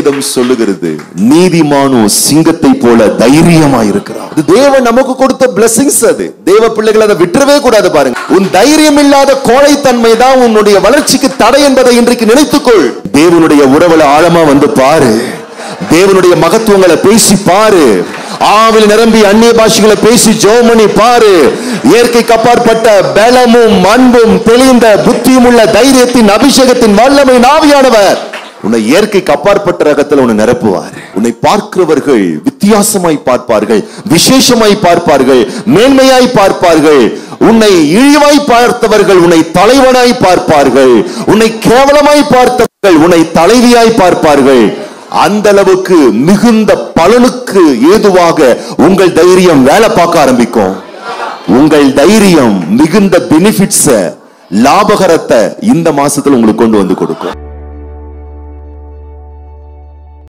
வேதம் சொல்லுகிறது நீதிமானோ சிங்கத்தை போல தைரியமா இருக்கிறார் இது தேவன் நமக்கு கொடுத்த blessings அது தேவ பிள்ளைகள் அதை விட்டுறவே கூடாது பாருங்க உன் தைரியம் இல்லாத கோழைத்தன்மை தான் உன்னுடைய வளர்ச்சிக்கு தடை என்பதை இன்றைக்கு நினைத்துக்கொள் தேவனுடைய உறவுல ஆழமா வந்து பாரு தேவனுடைய மகத்துவங்களை பேசி பாரு ஆவில் நிரம்பி அந்நிய பாஷைகளை பேசி ஜோமணி பாரு இயற்கைக்கு அப்பாற்பட்ட பலமும் அன்பும் தெளிந்த புத்தியும் உள்ள தைரியத்தின் அபிஷேகத்தின் வல்லமை நாவியானவர் உன்னை இயற்கைக்கு அப்பாற்பட்ட ரகத்தில் உன்னை நிரப்புவார் உன்னை பார்க்கிறவர்கள் வித்தியாசமாய் பார்ப்பார்கள் விசேஷமாய் பார்ப்பார்கள் மேன்மையாய் பார்ப்பார்கள் உன்னை இழிவாய் பார்த்தவர்கள் உன்னை தலைவனாய் பார்ப்பார்கள் உன்னை கேவலமாய் பார்த்தவர்கள் உன்னை தலைவியாய் பார்ப்பார்கள் அந்த அளவுக்கு மிகுந்த பலனுக்கு ஏதுவாக உங்கள் தைரியம் வேலை பார்க்க ஆரம்பிக்கும் உங்கள் தைரியம் மிகுந்த பெனிஃபிட்ஸ லாபகரத்தை இந்த மாசத்துல உங்களுக்கு கொண்டு வந்து கொடுக்கும்